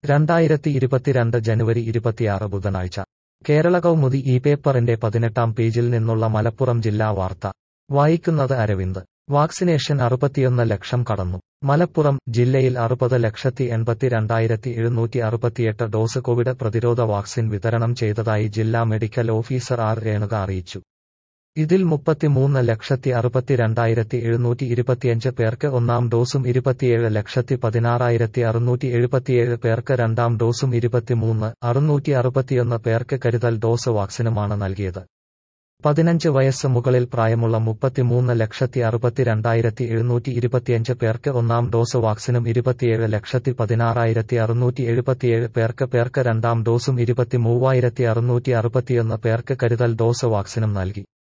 രണ്ടായിരത്തി ഇരുപത്തിരണ്ട് ജനുവരി ഇരുപത്തിയാറ് ബുധനാഴ്ച കേരള കൗമുദി ഈ പേപ്പറിന്റെ പതിനെട്ടാം പേജിൽ നിന്നുള്ള മലപ്പുറം ജില്ലാ വാർത്ത വായിക്കുന്നത് അരവിന്ദ് വാക്സിനേഷൻ അറുപത്തിയൊന്ന് ലക്ഷം കടന്നു മലപ്പുറം ജില്ലയിൽ അറുപത് ലക്ഷത്തി എൺപത്തിരണ്ടായിരത്തി എഴുന്നൂറ്റി അറുപത്തിയെട്ട് ഡോസ് കോവിഡ് പ്രതിരോധ വാക്സിൻ വിതരണം ചെയ്തതായി ജില്ലാ മെഡിക്കൽ ഓഫീസർ ആർ രേണുക അറിയിച്ചു ഇതിൽ മുപ്പത്തിമൂന്ന് ലക്ഷത്തി അറുപത്തിരണ്ടായിരത്തി എഴുന്നൂറ്റി ഇരുപത്തിയഞ്ച് പേർക്ക് ഒന്നാം ഡോസും ഇരുപത്തിയേഴ് ലക്ഷത്തി പതിനാറായിരത്തി അറുന്നൂറ്റി എഴുപത്തിയേഴ് പേർക്ക് രണ്ടാം ഡോസും ഇരുപത്തിമൂന്ന് അറുന്നൂറ്റി അറുപത്തിയൊന്ന് പേർക്ക് കരുതൽ ഡോസ് വാക്സിനുമാണ് നൽകിയത് പതിനഞ്ച് വയസ്സ് മുകളിൽ പ്രായമുള്ള മുപ്പത്തിമൂന്ന് ലക്ഷത്തി അറുപത്തിരണ്ടായിരത്തി എഴുന്നൂറ്റി ഇരുപത്തിയഞ്ച് പേർക്ക് ഒന്നാം ഡോസ് വാക്സിനും ഇരുപത്തിയേഴ് ലക്ഷത്തി പതിനാറായിരത്തി അറുന്നൂറ്റി എഴുപത്തിയേഴ് പേർക്ക് പേർക്ക് രണ്ടാം ഡോസും ഇരുപത്തിമൂവായിരത്തി അറുന്നൂറ്റി അറുപത്തിയൊന്ന് പേർക്ക് കരുതൽ ഡോസ് വാക്സിനും നൽകി